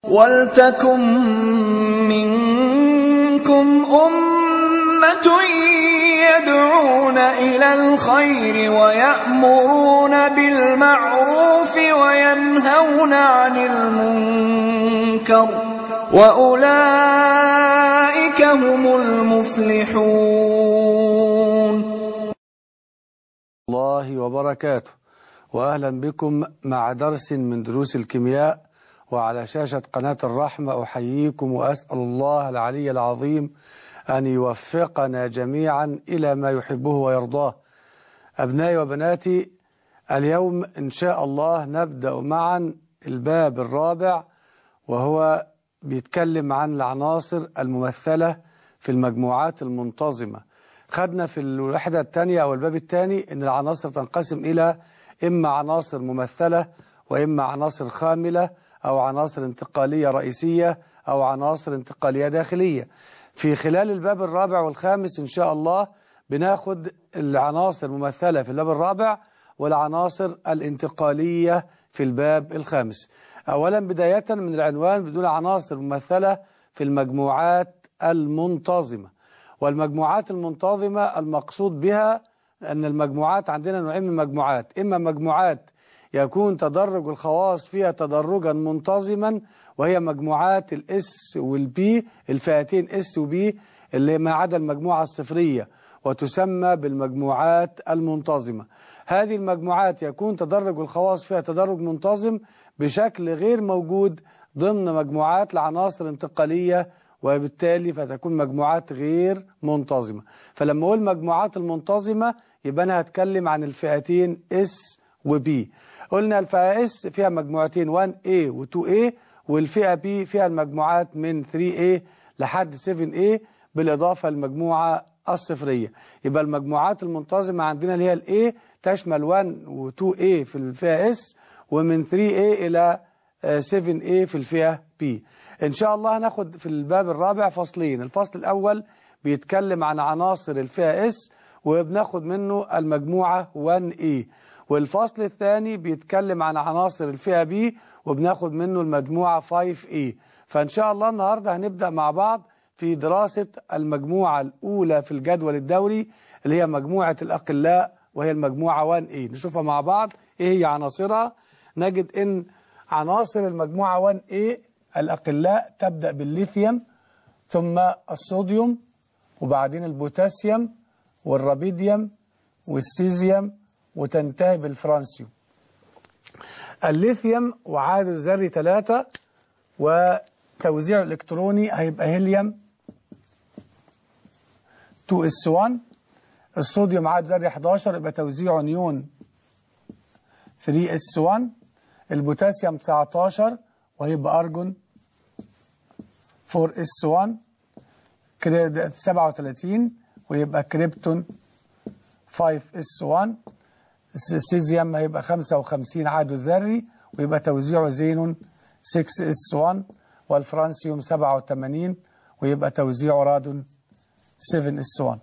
وَلْتَكُن مِّنكُمْ أُمَّةٌ يَدْعُونَ إِلَى الْخَيْرِ وَيَأْمُرُونَ بِالْمَعْرُوفِ وَيَنْهَوْنَ عَنِ الْمُنكَرِ ۚ وَأُولَٰئِكَ هُمُ الْمُفْلِحُونَ الله وبركاته وأهلا بكم مع درس من دروس الكيمياء وعلى شاشة قناة الرحمة أحييكم وأسأل الله العلي العظيم أن يوفقنا جميعا إلى ما يحبه ويرضاه أبنائي وبناتي اليوم إن شاء الله نبدأ معا الباب الرابع وهو بيتكلم عن العناصر الممثلة في المجموعات المنتظمة خدنا في الوحدة الثانية أو الباب الثاني أن العناصر تنقسم إلى إما عناصر ممثلة وإما عناصر خاملة أو عناصر انتقالية رئيسية أو عناصر انتقالية داخلية في خلال الباب الرابع والخامس إن شاء الله بناخد العناصر الممثلة في الباب الرابع والعناصر الانتقالية في الباب الخامس أولا بداية من العنوان بدون عناصر ممثلة في المجموعات المنتظمة والمجموعات المنتظمة المقصود بها أن المجموعات عندنا نوعين من المجموعات إما مجموعات يكون تدرج الخواص فيها تدرجا منتظما وهي مجموعات الاس والبي الفئتين اس وبي اللي ما عدا المجموعة الصفرية وتسمى بالمجموعات المنتظمة هذه المجموعات يكون تدرج الخواص فيها تدرج منتظم بشكل غير موجود ضمن مجموعات العناصر الانتقالية وبالتالي فتكون مجموعات غير منتظمة فلما أقول مجموعات المنتظمة يبقى أنا هتكلم عن الفئتين S و B قلنا الفئة S فيها مجموعتين 1A و 2A والفئة B فيها المجموعات من 3A لحد 7A بالإضافة للمجموعة الصفرية يبقى المجموعات المنتظمة عندنا اللي هي ال A تشمل 1 و 2A في الفئة S ومن 3A إلى 7A في الفئة B إن شاء الله هناخد في الباب الرابع فصلين الفصل الأول بيتكلم عن عناصر الفئة S وبناخد منه المجموعة 1A والفصل الثاني بيتكلم عن عناصر الفئة B وبناخد منه المجموعة 5A فإن شاء الله النهاردة هنبدأ مع بعض في دراسة المجموعة الأولى في الجدول الدوري اللي هي مجموعة الأقلاء وهي المجموعة 1A نشوفها مع بعض إيه هي عناصرها نجد إن عناصر المجموعة 1A الأقلاء تبدأ بالليثيوم ثم الصوديوم وبعدين البوتاسيوم والرابيديوم والسيزيوم وتنتهي بالفرانسيوم الليثيوم وعدد ذري 3 وتوزيع الإلكتروني هيبقى هيليوم 2s1 الصوديوم عدد ذري 11 يبقى توزيعه نيون 3s1 البوتاسيوم 19 وهيبقى أرجون 4s1 37 ويبقى كريبتون 5s1 السيزيوم هيبقى 55 عدد ذري ويبقى توزيعه زينون 6s1 والفرانسيوم 87 ويبقى توزيعه رادون 7s1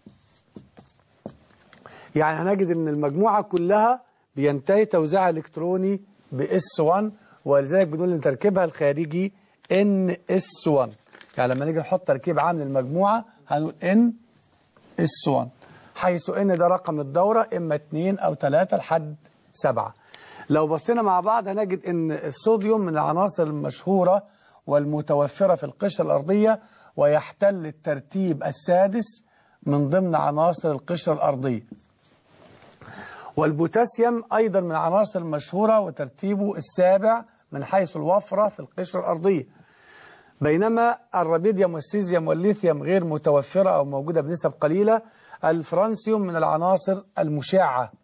يعني هنجد ان المجموعة كلها بينتهي توزيعها الالكتروني بS1 ولذلك بنقول ان تركيبها الخارجي NS1 يعني لما نيجي نحط تركيب عام للمجموعة هنقول NS1 حيث ان ده رقم الدورة اما 2 او 3 لحد 7 لو بصينا مع بعض هنجد ان الصوديوم من العناصر المشهورة والمتوفرة في القشرة الأرضية ويحتل الترتيب السادس من ضمن عناصر القشرة الأرضية والبوتاسيوم أيضا من العناصر المشهورة وترتيبه السابع من حيث الوفرة في القشرة الأرضية بينما الرابيديوم والسيزيوم والليثيوم غير متوفرة أو موجودة بنسب قليلة الفرانسيوم من العناصر المشعة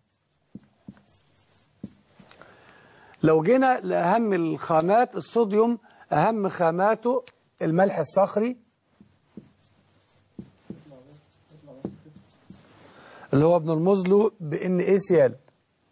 لو جينا لأهم الخامات الصوديوم أهم خاماته الملح الصخري اللي هو بنرمز له بان اي سي ال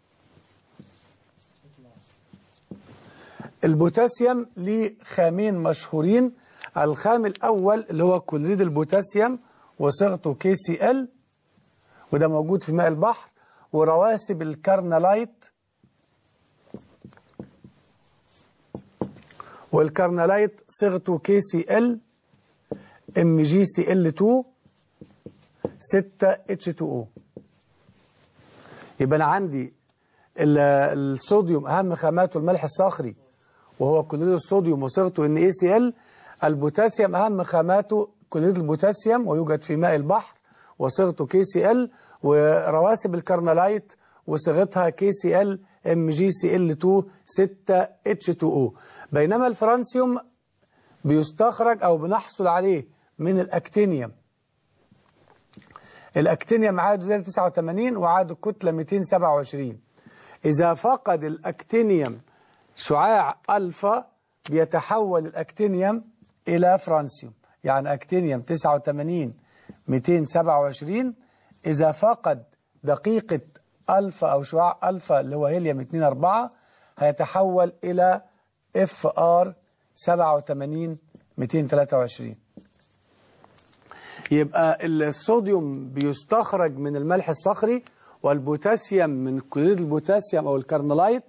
البوتاسيوم ليه خامين مشهورين الخام الاول اللي هو كلوريد البوتاسيوم وصيغته كي سي ال وده موجود في ماء البحر ورواسب الكارنالايت والكرنلايت صيغته كي سي ال ام جي سي ال 2 6 اتش 2 او يبقى انا عندي ال- الصوديوم اهم خاماته الملح الصخري وهو كلوريد الصوديوم وصيغته ان اي سي ال البوتاسيوم اهم خاماته كلوريد البوتاسيوم ويوجد في ماء البحر وصيغته كي سي ال ورواسب الكرنلايت وصيغتها كي سي ال ام جي سي ال 2 6 اتش 2 او بينما الفرانسيوم بيستخرج او بنحصل عليه من الاكتينيوم الاكتينيوم عدده زي 89 وعدد الكتله 227 اذا فقد الاكتينيوم شعاع الفا بيتحول الاكتينيوم الى فرانسيوم يعني اكتينيوم 89 227 اذا فقد دقيقه الفا او شعاع الفا اللي هو هيليوم 2 4 هيتحول الى اف ار 87 223 يبقى الصوديوم بيستخرج من الملح الصخري والبوتاسيوم من كلوريد البوتاسيوم او الكرنلايت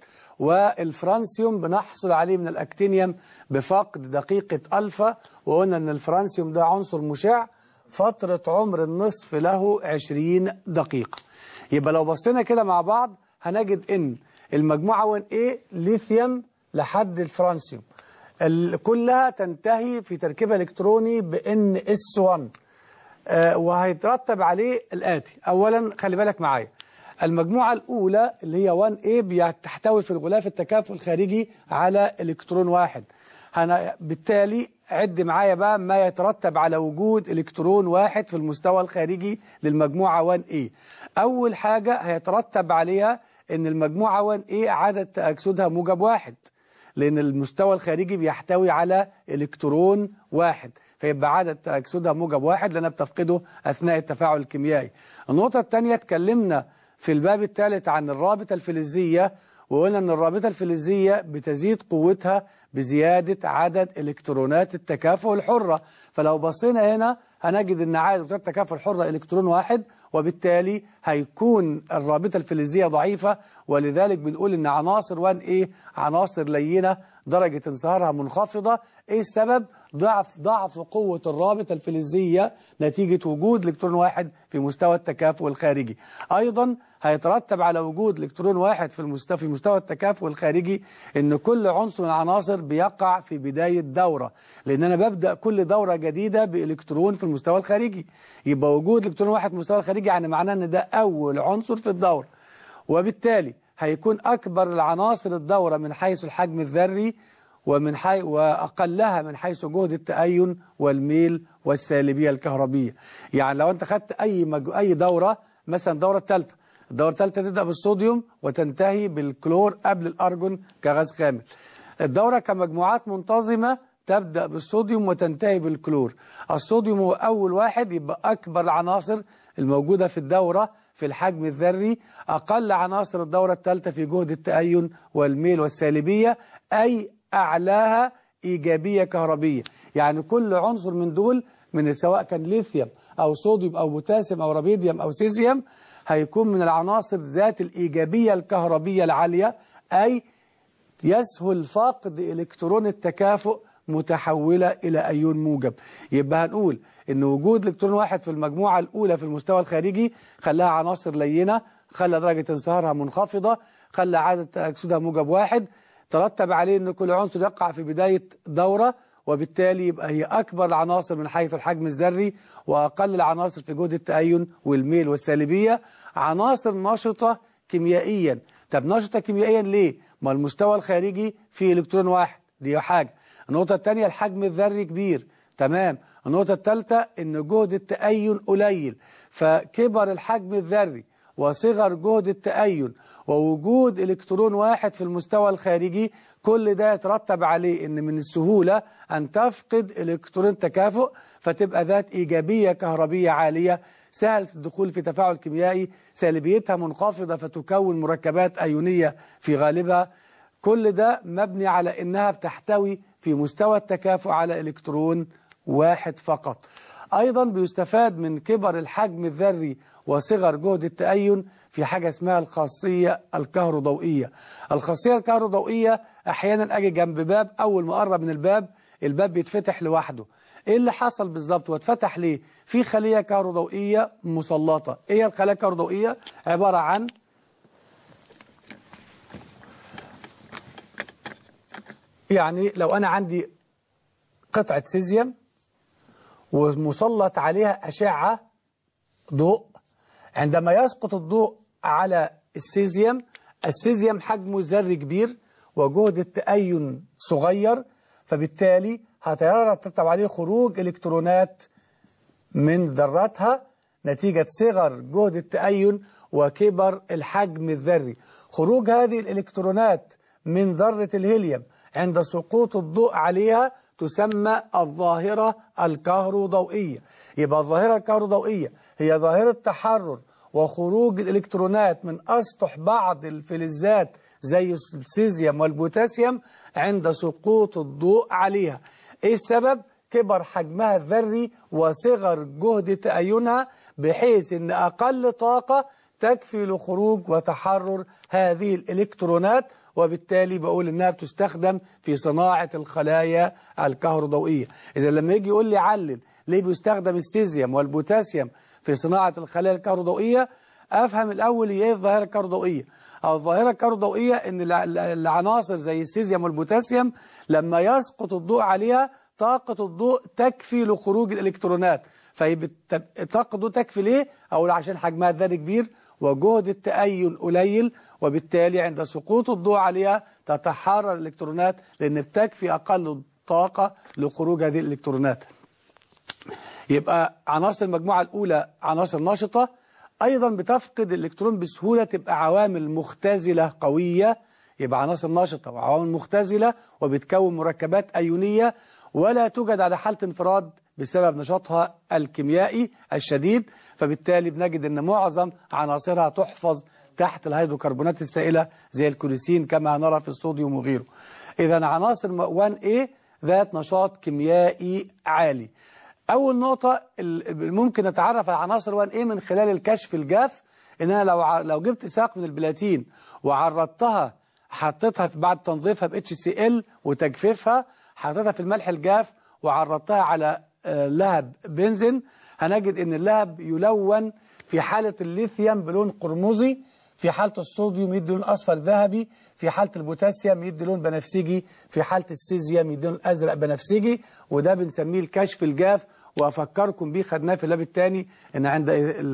والفرانسيوم بنحصل عليه من الاكتينيوم بفقد دقيقة ألفا وقلنا ان الفرانسيوم ده عنصر مشع فترة عمر النصف له 20 دقيقة يبقى لو بصينا كده مع بعض هنجد ان المجموعة 1A ليثيوم لحد الفرانسيوم ال- كلها تنتهي في تركيب الكتروني بان اس 1 آه، وهيترتب عليه الآتي أولا خلي بالك معايا المجموعة الأولى اللي هي 1A بتحتوي في الغلاف التكافؤ الخارجي على إلكترون واحد هنا بالتالي عد معايا بقى ما يترتب على وجود إلكترون واحد في المستوى الخارجي للمجموعة 1A أول حاجة هيترتب عليها إن المجموعة 1A عدد تأكسدها موجب واحد لأن المستوى الخارجي بيحتوي على إلكترون واحد فيبقى عدد تأكسدها موجب واحد لأنها بتفقده أثناء التفاعل الكيميائي النقطة الثانية اتكلمنا في الباب الثالث عن الرابطة الفلزية وقلنا أن الرابطة الفلزية بتزيد قوتها بزيادة عدد إلكترونات التكافؤ الحرة فلو بصينا هنا هنجد أن عدد إلكترونات التكافؤ الحرة إلكترون واحد وبالتالي هيكون الرابطة الفلزية ضعيفة ولذلك بنقول ان عناصر 1A عناصر لينة درجة انصهارها منخفضة ايه السبب؟ ضعف ضعف قوة الرابطة الفلزية نتيجة وجود الكترون واحد في مستوى التكافؤ الخارجي ايضا هيترتب على وجود الكترون واحد في المستوى في مستوى التكافؤ الخارجي ان كل عنصر من العناصر بيقع في بداية دورة لان انا ببدأ كل دورة جديدة بالكترون في المستوى الخارجي يبقى وجود الكترون واحد في المستوى الخارجي يعني معناه ان ده اول عنصر في الدورة وبالتالي هيكون أكبر العناصر الدورة من حيث الحجم الذري ومن حي وأقلها من حيث جهد التأين والميل والسالبية الكهربية يعني لو أنت خدت أي مج... أي دورة مثلا الدورة الثالثة الدورة الثالثة تبدأ بالصوديوم وتنتهي بالكلور قبل الأرجون كغاز خامل الدورة كمجموعات منتظمة تبدأ بالصوديوم وتنتهي بالكلور الصوديوم هو أول واحد يبقى أكبر العناصر الموجودة في الدورة في الحجم الذري أقل عناصر الدورة الثالثة في جهد التأين والميل والسالبية أي أعلاها إيجابية كهربية يعني كل عنصر من دول من سواء كان ليثيوم أو صوديوم أو بوتاسيوم أو رابيديوم أو سيزيوم هيكون من العناصر ذات الإيجابية الكهربية العالية أي يسهل فقد إلكترون التكافؤ متحولة إلى أيون موجب يبقى هنقول إن وجود إلكترون واحد في المجموعة الأولى في المستوى الخارجي خلاها عناصر لينة خلى درجة انصهارها منخفضة خلى عدد تأكسدها موجب واحد ترتب عليه أن كل عنصر يقع في بداية دورة وبالتالي يبقى هي أكبر العناصر من حيث الحجم الذري وأقل العناصر في جهد التأين والميل والسالبية عناصر نشطة كيميائيا طب نشطة كيميائيا ليه؟ ما المستوى الخارجي فيه إلكترون واحد دي حاجة النقطة الثانية الحجم الذري كبير تمام النقطة الثالثة ان جهد التأين قليل فكبر الحجم الذري وصغر جهد التأين ووجود إلكترون واحد في المستوى الخارجي كل ده يترتب عليه ان من السهولة أن تفقد إلكترون تكافؤ فتبقى ذات إيجابية كهربية عالية سهلة الدخول في تفاعل كيميائي سالبيتها منخفضة فتكون مركبات أيونية في غالبها كل ده مبني على انها بتحتوي في مستوى التكافؤ على الكترون واحد فقط ايضا بيستفاد من كبر الحجم الذري وصغر جهد التأين في حاجة اسمها الخاصية الكهروضوئية الخاصية الكهروضوئية احيانا اجي جنب باب اول ما اقرب من الباب الباب بيتفتح لوحده ايه اللي حصل بالظبط واتفتح ليه في خليه كهروضوئيه مسلطه ايه هي الخلايا الكهروضوئيه عباره عن يعني لو انا عندي قطعه سيزيوم ومسلط عليها اشعه ضوء عندما يسقط الضوء على السيزيوم السيزيوم حجمه ذري كبير وجهد التأين صغير فبالتالي هيترتب عليه خروج إلكترونات من ذراتها نتيجة صغر جهد التأين وكبر الحجم الذري خروج هذه الإلكترونات من ذرة الهيليوم عند سقوط الضوء عليها تسمى الظاهرة الكهروضوئية يبقى الظاهرة الكهروضوئية هي ظاهرة تحرر وخروج الإلكترونات من أسطح بعض الفلزات زي السيزيوم والبوتاسيوم عند سقوط الضوء عليها إيه السبب؟ كبر حجمها الذري وصغر جهد تأينها بحيث أن أقل طاقة تكفي لخروج وتحرر هذه الإلكترونات وبالتالي بقول إنها بتستخدم في صناعة الخلايا الكهروضوئية إذا لما يجي يقول لي علل ليه بيستخدم السيزيوم والبوتاسيوم في صناعة الخلايا الكهروضوئية أفهم الأول إيه الظاهرة الكهروضوئية أو الظاهرة الكهروضوئية إن العناصر زي السيزيوم والبوتاسيوم لما يسقط الضوء عليها طاقة الضوء تكفي لخروج الإلكترونات فطاقة الضوء تكفي ليه؟ أو عشان حجمها ذري كبير وجهد التأين قليل وبالتالي عند سقوط الضوء عليها تتحرر الإلكترونات لأن بتكفي أقل طاقة لخروج هذه الإلكترونات يبقى عناصر المجموعة الأولى عناصر نشطة أيضا بتفقد الإلكترون بسهولة تبقى عوامل مختزلة قوية يبقى عناصر نشطة وعوامل مختزلة وبتكون مركبات أيونية ولا توجد على حالة انفراد بسبب نشاطها الكيميائي الشديد فبالتالي بنجد أن معظم عناصرها تحفظ تحت الهيدروكربونات السائلة زي الكوليسين كما نرى في الصوديوم وغيره إذا عناصر 1A ذات نشاط كيميائي عالي أول نقطة ممكن نتعرف على عناصر 1A من خلال الكشف الجاف إن أنا لو لو جبت ساق من البلاتين وعرضتها حطيتها في بعد تنظيفها ب HCl وتجفيفها حطيتها في الملح الجاف وعرضتها على لهب بنزين هنجد إن اللهب يلون في حالة الليثيوم بلون قرمزي في حالة الصوديوم يدي لون أصفر ذهبي في حالة البوتاسيوم يدي لون بنفسجي في حالة السيزيوم يدي لون أزرق بنفسجي وده بنسميه الكشف الجاف وأفكركم بيه خدناه في اللاب الثاني إن عند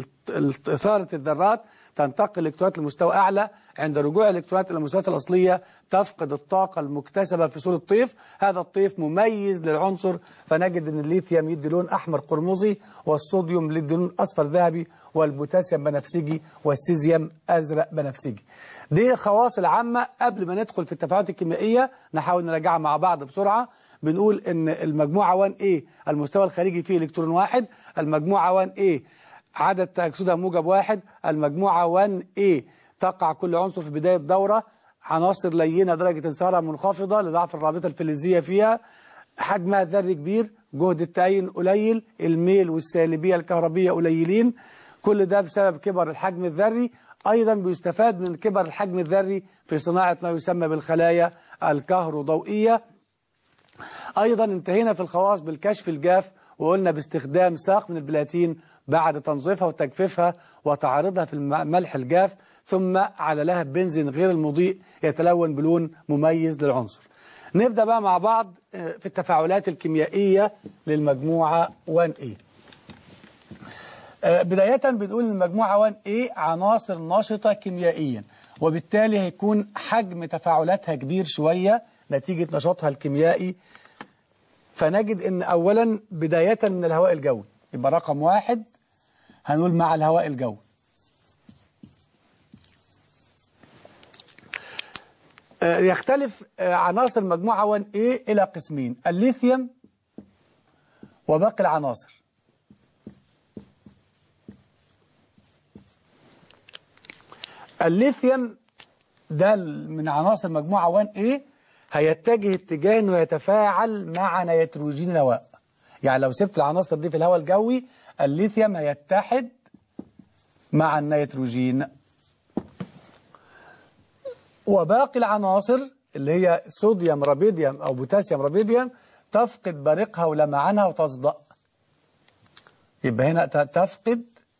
إثارة الذرات تنتقل الإلكترونات لمستوى أعلى عند رجوع الإلكترونات إلى المستويات الأصلية تفقد الطاقة المكتسبة في صورة طيف هذا الطيف مميز للعنصر فنجد أن الليثيوم يدي لون أحمر قرمزي والصوديوم يدي لون أصفر ذهبي والبوتاسيوم بنفسجي والسيزيوم أزرق بنفسجي دي خواص العامة قبل ما ندخل في التفاعلات الكيميائية نحاول نراجعها مع بعض بسرعة بنقول أن المجموعة 1A المستوى الخارجي فيه إلكترون واحد المجموعة 1A عدد تأكسدها موجب واحد المجموعة 1A تقع كل عنصر في بداية دورة عناصر لينة درجة انصهارها منخفضة لضعف الرابطة الفلزية فيها حجمها ذري كبير جهد التأين قليل الميل والسالبية الكهربية قليلين كل ده بسبب كبر الحجم الذري أيضا بيستفاد من كبر الحجم الذري في صناعة ما يسمى بالخلايا الكهروضوئية أيضا انتهينا في الخواص بالكشف الجاف وقلنا باستخدام ساق من البلاتين بعد تنظيفها وتجفيفها وتعرضها في الملح الجاف ثم على لهب بنزين غير المضيء يتلون بلون مميز للعنصر نبدأ بقى مع بعض في التفاعلات الكيميائية للمجموعة 1A بداية بنقول المجموعة 1A عناصر نشطة كيميائيا وبالتالي هيكون حجم تفاعلاتها كبير شوية نتيجة نشاطها الكيميائي فنجد ان اولا بداية من الهواء الجوي يبقى رقم واحد هنقول مع الهواء الجوي يختلف عناصر المجموعة 1A إلى قسمين الليثيوم وباقي العناصر الليثيوم ده من عناصر المجموعة 1A هيتجه اتجاه انه يتفاعل مع نيتروجين الهواء يعني لو سبت العناصر دي في الهواء الجوي الليثيوم هيتحد مع النيتروجين وباقي العناصر اللي هي صوديوم رابيديوم أو بوتاسيوم رابيديوم تفقد بريقها ولمعانها وتصدأ يبقى هنا ت- تفقد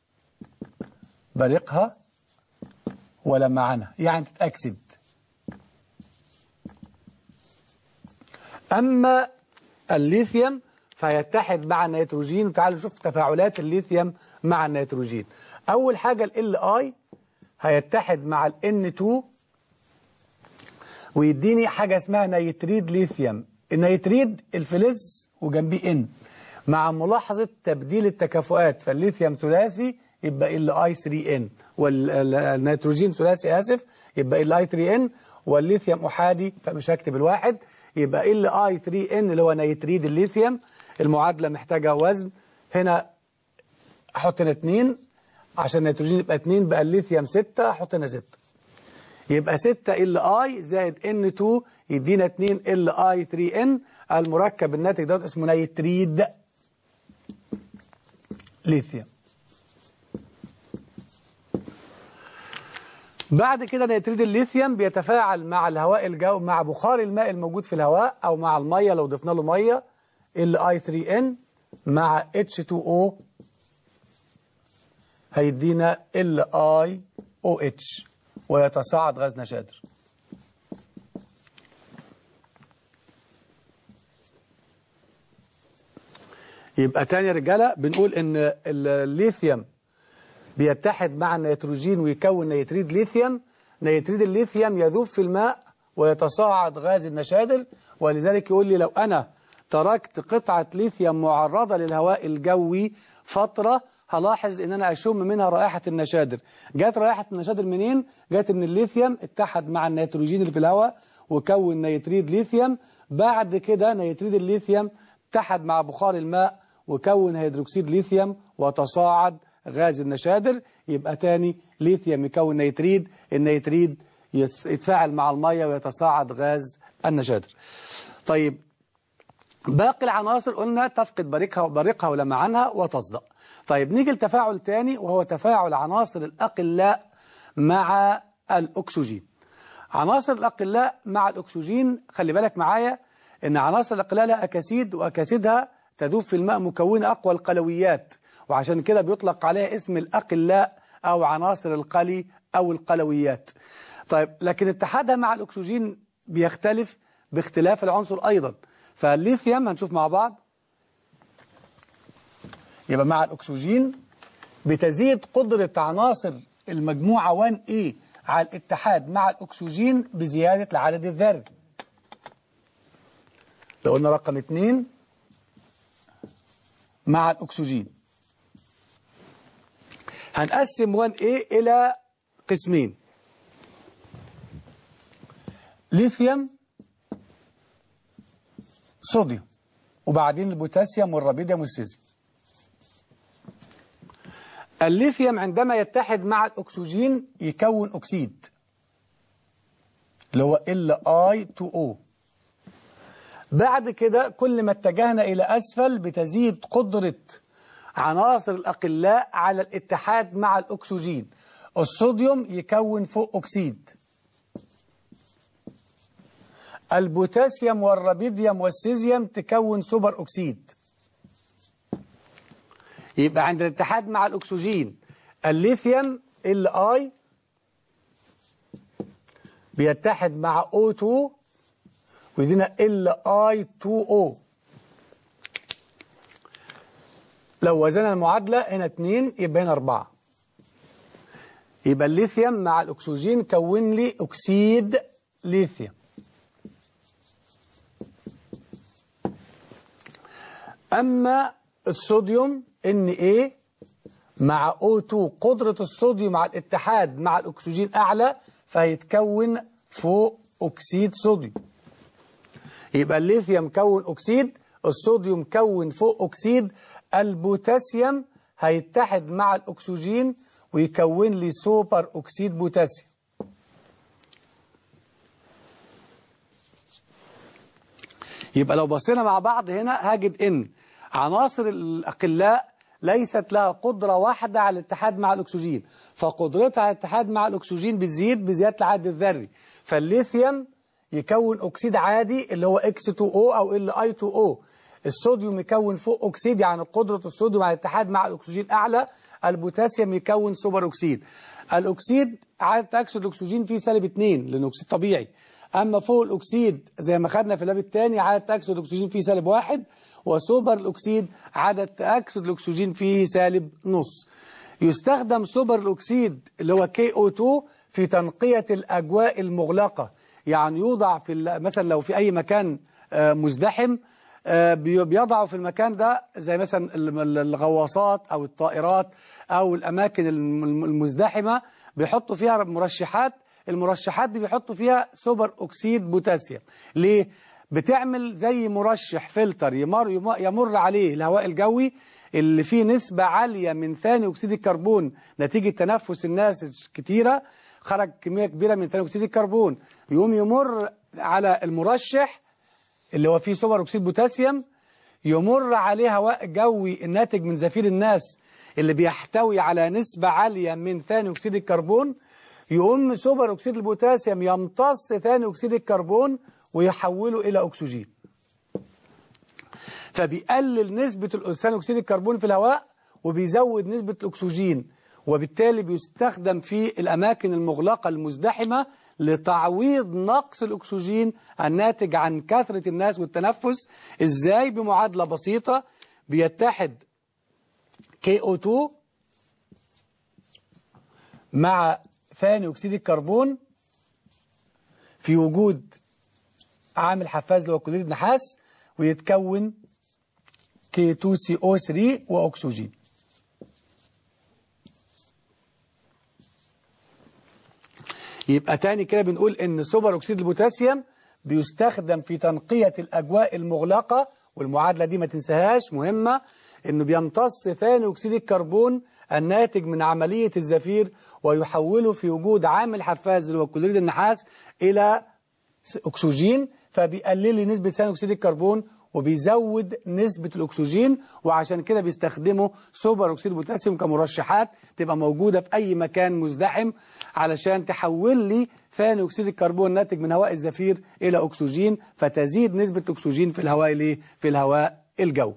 بريقها ولمعانها يعني تتأكسد أما الليثيوم فيتحد مع النيتروجين تعالوا نشوف تفاعلات الليثيوم مع النيتروجين أول حاجة ال اي هيتحد مع ال N2 ويديني حاجة اسمها نيتريد ليثيوم النيتريد الفلز وجنبيه ان مع ملاحظة تبديل التكافؤات فالليثيوم ثلاثي يبقى ال اي 3 ان والنيتروجين ثلاثي اسف يبقى ال اي 3 ان والليثيوم احادي فمش هكتب الواحد يبقى ال اي 3 ان اللي هو نيتريد الليثيوم المعادلة محتاجة وزن هنا احط هنا 2 عشان النيتروجين يبقى 2 بقى الليثيوم 6 احط هنا 6 يبقى 6 ال اي زائد ان 2 يدينا 2 ال اي 3 ان المركب الناتج دوت اسمه نيتريد ليثيوم بعد كده نيتريد الليثيوم بيتفاعل مع الهواء الجو مع بخار الماء الموجود في الهواء او مع الميه لو ضفنا له ميه ال اي 3 ان مع H2O هيدينا ال اي او اتش ويتصاعد غاز نشادر يبقى تاني يا رجاله بنقول ان الليثيوم بيتحد مع النيتروجين ويكون نيتريد ليثيوم نيتريد الليثيوم يذوب في الماء ويتصاعد غاز النشادر ولذلك يقول لي لو أنا تركت قطعة ليثيوم معرضة للهواء الجوي فترة هلاحظ ان انا اشم منها رائحة النشادر جات رائحة النشادر منين جات من الليثيوم اتحد مع النيتروجين اللي في الهواء وكون نيتريد ليثيوم بعد كده نيتريد الليثيوم اتحد مع بخار الماء وكون هيدروكسيد ليثيوم وتصاعد غاز النشادر يبقى تاني ليثيوم يكون نيتريد النيتريد يس- يتفاعل مع المية ويتصاعد غاز النشادر طيب باقي العناصر قلنا تفقد بريقها بريقها ولمعانها وتصدأ طيب نيجي لتفاعل تاني وهو تفاعل عناصر الأقلاء مع الأكسجين عناصر الأقلاء مع الأكسجين خلي بالك معايا إن عناصر الأقلاء لها أكاسيد وأكاسيدها تذوب في الماء مكونة أقوى القلويات وعشان كده بيطلق عليها اسم الأقلاء أو عناصر القلي أو القلويات طيب لكن اتحادها مع الأكسجين بيختلف باختلاف العنصر أيضا فالليثيوم هنشوف مع بعض يبقى مع الأكسجين بتزيد قدرة عناصر المجموعة 1A على الاتحاد مع الأكسجين بزيادة العدد الذري لو قلنا رقم 2 مع الأكسجين هنقسم 1A إلى قسمين ليثيوم صوديوم وبعدين البوتاسيوم والرابيديوم والسيزيوم الليثيوم عندما يتحد مع الأكسجين يكون أكسيد اللي هو Li2O بعد كده كل ما اتجهنا إلى أسفل بتزيد قدرة عناصر الأقلاء على الاتحاد مع الأكسجين الصوديوم يكون فوق أكسيد البوتاسيوم والرابيديوم والسيزيوم تكون سوبر أكسيد يبقى عند الاتحاد مع الأكسجين الليثيوم ال اي بيتحد مع O2 ويدينا ال اي 2 o لو وزننا المعادلة هنا 2 يبقى هنا 4 يبقى الليثيوم مع الأكسجين كون لي أكسيد ليثيوم أما الصوديوم Na مع O2 قدرة الصوديوم على الاتحاد مع الأكسجين أعلى فهيتكون فوق أكسيد صوديوم يبقى الليثيوم كون أكسيد الصوديوم كون فوق أكسيد البوتاسيوم هيتحد مع الأكسجين ويكون لي سوبر أكسيد بوتاسيوم يبقى لو بصينا مع بعض هنا هجد ان عناصر الأقلاء ليست لها قدرة واحدة على الاتحاد مع الأكسجين فقدرتها على الاتحاد مع الأكسجين بتزيد بزيادة العدد الذري فالليثيوم يكون أكسيد عادي اللي هو X2O أو Li2O الصوديوم يكون فوق أكسيد يعني قدرة الصوديوم على الاتحاد مع الأكسجين أعلى البوتاسيوم يكون سوبر أكسيد الأكسيد عدد تأكسد الأكسجين فيه سالب 2 لأنه أكسيد طبيعي أما فوق الأكسيد زي ما خدنا في اللاب الثاني عدد تأكسد الأكسجين فيه سالب واحد وسوبر الأكسيد عدد تأكسد الأكسجين فيه سالب نص يستخدم سوبر الأكسيد اللي هو KO2 في تنقية الأجواء المغلقة يعني يوضع في مثلا لو في أي مكان مزدحم بيضعوا في المكان ده زي مثلا الغواصات أو الطائرات أو الأماكن المزدحمة بيحطوا فيها مرشحات المرشحات دي بيحطوا فيها سوبر أكسيد بوتاسيوم ليه؟ بتعمل زي مرشح فلتر يمر, يمر عليه الهواء الجوي اللي فيه نسبة عالية من ثاني أكسيد الكربون نتيجة تنفس الناس كتيرة خرج كمية كبيرة من ثاني أكسيد الكربون يقوم يمر على المرشح اللي هو فيه سوبر أكسيد بوتاسيوم يمر عليه هواء جوي الناتج من زفير الناس اللي بيحتوي على نسبة عالية من ثاني أكسيد الكربون يقوم سوبر أكسيد البوتاسيوم يمتص ثاني أكسيد الكربون ويحوله إلى أكسجين فبيقلل نسبة ثاني أكسيد الكربون في الهواء وبيزود نسبة الأكسجين وبالتالي بيستخدم في الأماكن المغلقة المزدحمة لتعويض نقص الأكسجين الناتج عن كثرة الناس والتنفس إزاي بمعادلة بسيطة بيتحد KO2 مع ثاني أكسيد الكربون في وجود عامل حفاز اللي هو كلوريد النحاس ويتكون K2CO3 وأكسجين يبقى تاني كده بنقول ان سوبر أكسيد البوتاسيوم بيستخدم في تنقية الأجواء المغلقة والمعادلة دي ما تنساهاش مهمة انه بيمتص ثاني أكسيد الكربون الناتج من عملية الزفير ويحوله في وجود عامل حفاز اللي هو كلوريد النحاس إلى أكسجين فبيقلل لي نسبة ثاني أكسيد الكربون وبيزود نسبة الأكسجين وعشان كده بيستخدموا سوبر أكسيد البوتاسيوم كمرشحات تبقى موجودة في أي مكان مزدحم علشان تحول لي ثاني أكسيد الكربون ناتج من هواء الزفير إلى أكسجين فتزيد نسبة الأكسجين في الهواء ليه؟ في الهواء الجوي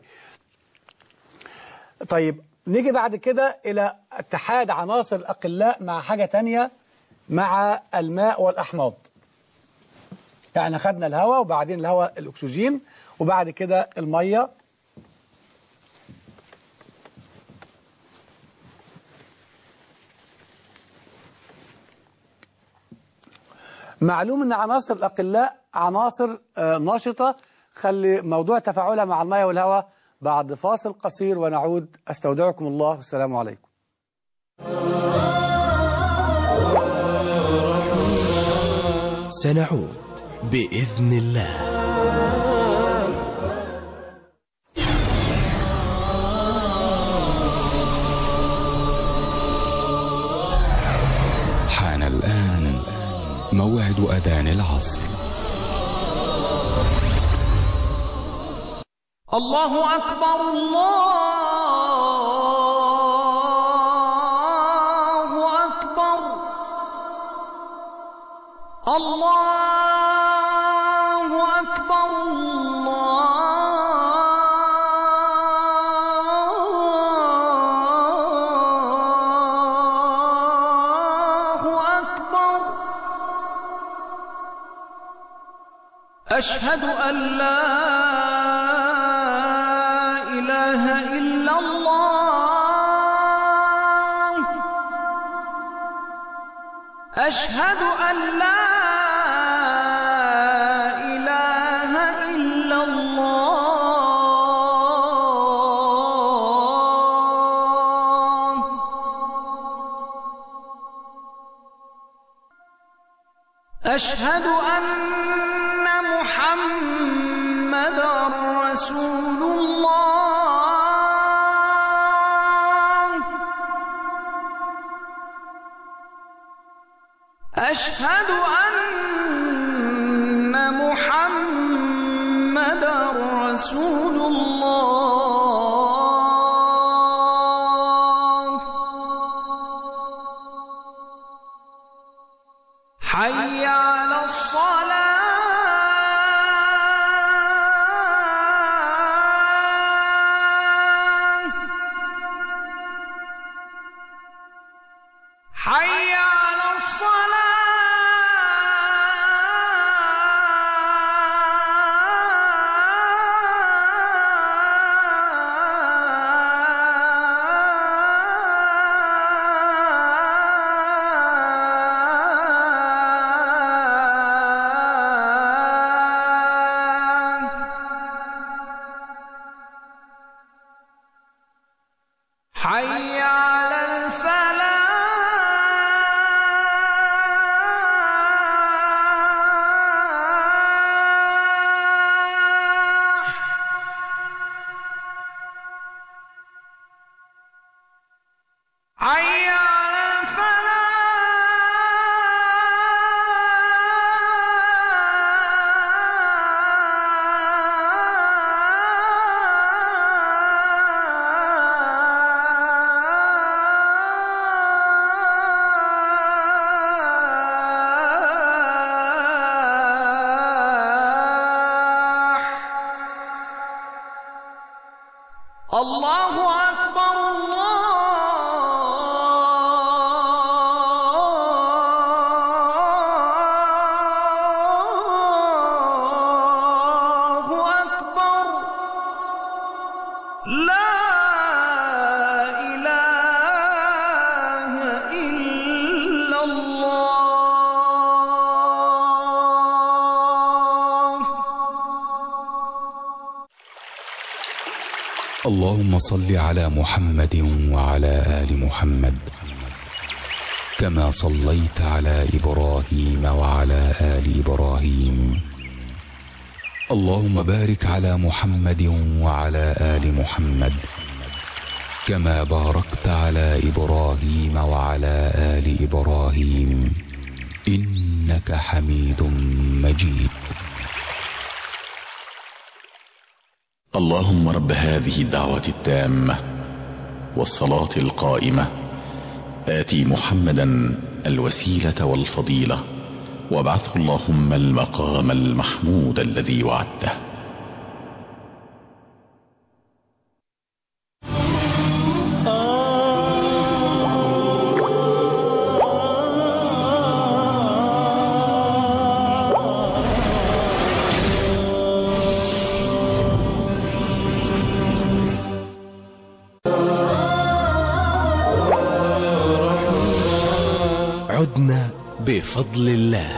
طيب نيجي بعد كده إلى اتحاد عناصر الأقلاء مع حاجة تانية مع الماء والأحماض يعني خدنا الهواء وبعدين الهواء الأكسجين وبعد كده المية معلوم ان عناصر الأقلاء عناصر نشطة خلي موضوع تفاعلها مع المية والهواء بعد فاصل قصير ونعود استودعكم الله والسلام عليكم سنعود بإذن الله حان الآن موعد أذان العصر الله أكبر الله أكبر الله أكبر الله أكبر أشهد أن لا إله إلا الله أشهد أن لا إله إلا الله أشهد أن محمد رسول الله أشهد أن محمد رسول الله حي على الصلاة الله أكبر الله أكبر لا إله إلا الله اللهم صل على محمد وعلى آل محمد كما صليت على إبراهيم وعلى آل إبراهيم اللهم بارك على محمد وعلى آل محمد كما باركت على إبراهيم وعلى آل إبراهيم إنك حميد مجيد اللهم رب هذه الدعوة التامة والصلاة القائمة آتي محمدا الوسيلة والفضيلة وابعثه اللهم المقام المحمود الذي وعدته عدنا بفضل الله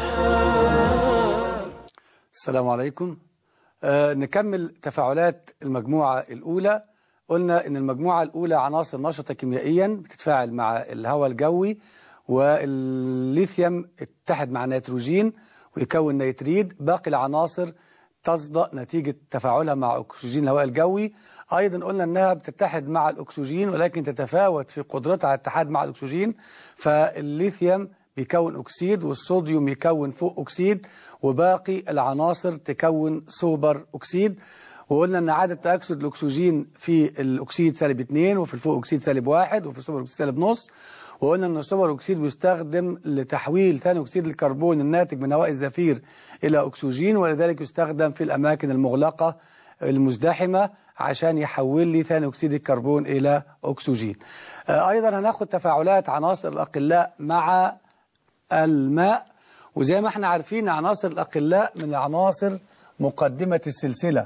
السلام عليكم آه نكمل تفاعلات المجموعة الأولى قلنا إن المجموعة الأولى عناصر نشطة كيميائيا بتتفاعل مع الهواء الجوي والليثيوم اتحد مع النيتروجين ويكون نيتريد باقي العناصر تصدأ نتيجة تفاعلها مع أكسجين الهواء الجوي أيضا قلنا أنها بتتحد مع الأكسجين ولكن تتفاوت في قدرتها على الاتحاد مع الأكسجين فالليثيوم بيكون أكسيد والصوديوم يكون فوق أكسيد وباقي العناصر تكون سوبر أكسيد وقلنا ان عدد تأكسد الأكسجين في الأكسيد سالب 2 وفي الفوق أكسيد سالب 1 وفي السوبر أكسيد سالب نص وقلنا ان السوبر أكسيد بيستخدم لتحويل ثاني أكسيد الكربون الناتج من هواء الزفير إلى أكسجين ولذلك يستخدم في الأماكن المغلقة المزدحمة عشان يحول لي ثاني أكسيد الكربون إلى أكسجين آه، أيضا هناخد تفاعلات عناصر الأقلاء مع الماء وزي ما احنا عارفين عناصر الأقلاء من العناصر مقدمة السلسلة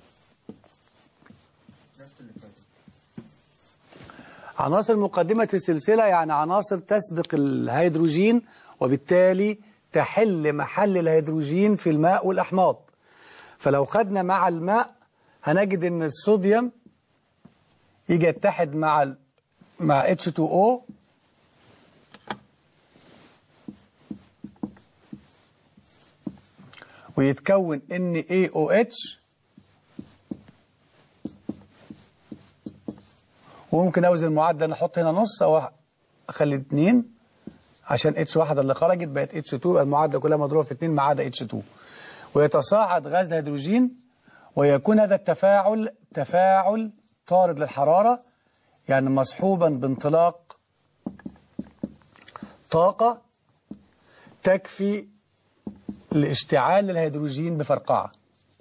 عناصر مقدمة السلسلة يعني عناصر تسبق الهيدروجين وبالتالي تحل محل الهيدروجين في الماء والأحماض فلو خدنا مع الماء هنجد ان الصوديوم يجي يتحد مع ال مع H2O ويتكون NaOH وممكن اوزن المعدل نحط هنا نص او اخلي اتنين عشان اتش واحدة اللي خرجت بقت اتش 2 يبقى المعادله كلها مضروبه في اتنين ما عدا اتش 2 ويتصاعد غاز الهيدروجين ويكون هذا التفاعل تفاعل طارد للحرارة يعني مصحوبا بانطلاق طاقة تكفي لاشتعال الهيدروجين بفرقعة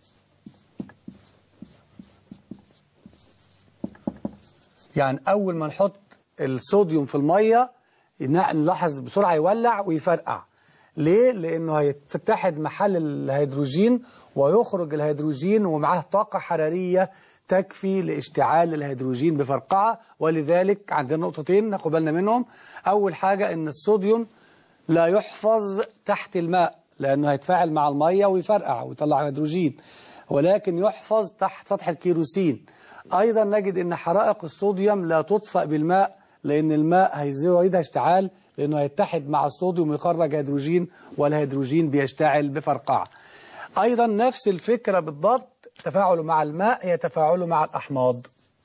يعني أول ما نحط الصوديوم في المية نلاحظ بسرعة يولع ويفرقع ليه؟ لأنه هيتحد محل الهيدروجين ويخرج الهيدروجين ومعاه طاقة حرارية تكفي لاشتعال الهيدروجين بفرقعة ولذلك عندنا نقطتين ناخد بالنا منهم أول حاجة أن الصوديوم لا يحفظ تحت الماء لأنه هيتفاعل مع المية ويفرقع ويطلع هيدروجين ولكن يحفظ تحت سطح الكيروسين أيضا نجد أن حرائق الصوديوم لا تطفأ بالماء لأن الماء هيزيدها اشتعال لأنه هيتحد مع الصوديوم ويخرج هيدروجين والهيدروجين بيشتعل بفرقعة أيضا نفس الفكرة بالضبط تفاعله مع الماء هي تفاعله مع الأحماض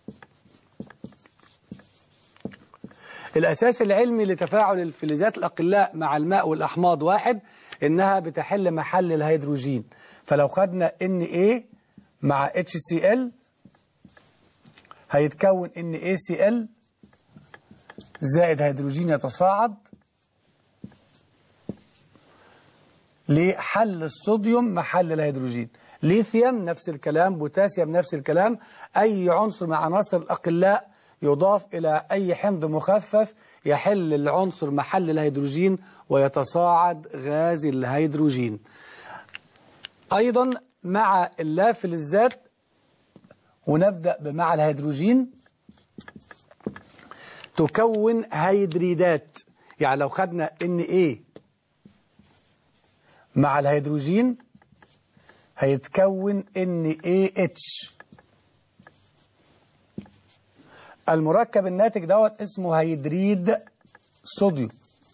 الأساس العلمي لتفاعل الفلزات الأقلاء مع الماء والأحماض واحد إنها بتحل محل الهيدروجين فلو خدنا Na مع HCl هيتكون NaCl زائد هيدروجين يتصاعد لحل الصوديوم محل الهيدروجين ليثيوم نفس الكلام بوتاسيوم نفس الكلام أي عنصر من عناصر الأقلاء يضاف إلى أي حمض مخفف يحل العنصر محل الهيدروجين ويتصاعد غاز الهيدروجين أيضا مع اللافلزات ونبدأ بمع الهيدروجين تكون هيدريدات يعني لو خدنا ان ايه مع الهيدروجين هيتكون ان ايه اتش المركب الناتج دوت اسمه هيدريد صوديوم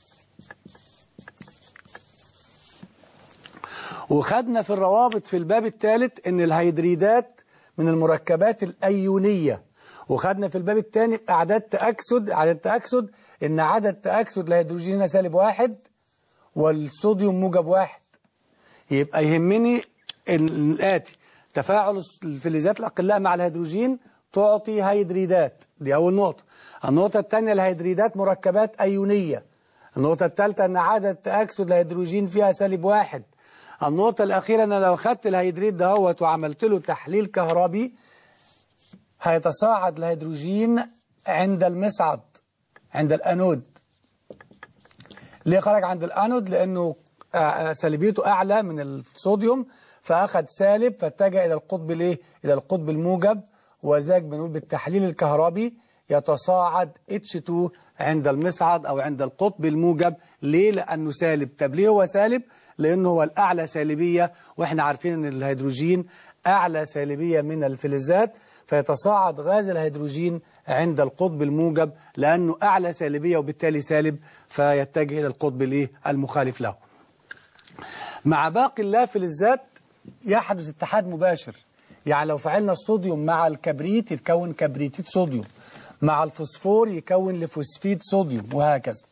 وخدنا في الروابط في الباب الثالث ان الهيدريدات من المركبات الايونيه وخدنا في الباب الثاني اعداد تاكسد عدد تاكسد ان عدد تاكسد الهيدروجين هنا سالب واحد والصوديوم موجب واحد يبقى يهمني الاتي تفاعل الفلزات الاقلاء مع الهيدروجين تعطي هيدريدات دي اول نقطه النقطه الثانيه الهيدريدات مركبات ايونيه النقطه الثالثه ان عدد تاكسد الهيدروجين فيها سالب واحد النقطه الاخيره ان لو خدت الهيدريد دهوت وعملت له تحليل كهربي هيتصاعد الهيدروجين عند المصعد عند الانود ليه خرج عند الانود لانه سالبيته اعلى من الصوديوم فاخذ سالب فاتجه الى القطب الايه الى القطب الموجب وذاك بنقول بالتحليل الكهربي يتصاعد H2 عند المصعد او عند القطب الموجب ليه لانه سالب طب ليه هو سالب لانه هو الاعلى سالبيه واحنا عارفين ان الهيدروجين اعلى سالبيه من الفلزات فيتصاعد غاز الهيدروجين عند القطب الموجب لانه اعلى سالبيه وبالتالي سالب فيتجه الى القطب الايه المخالف له مع باقي اللافلزات يحدث اتحاد مباشر يعني لو فعلنا الصوديوم مع الكبريت يتكون كبريتيت صوديوم مع الفوسفور يكون لفوسفيد صوديوم وهكذا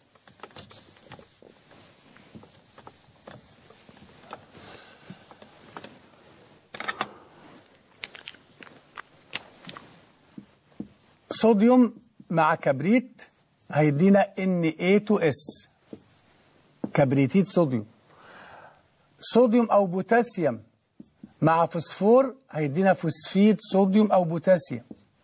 صوديوم مع كبريت هيدينا Na2S كبريتيت صوديوم صوديوم أو بوتاسيوم مع فوسفور هيدينا فوسفيد صوديوم أو بوتاسيوم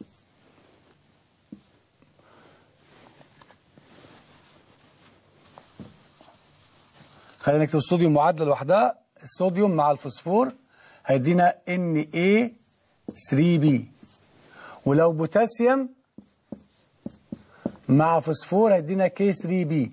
خلينا نكتب الصوديوم معادلة لوحدها الصوديوم مع الفوسفور هيدينا Na3B ولو بوتاسيوم مع فوسفور هيدينا K3B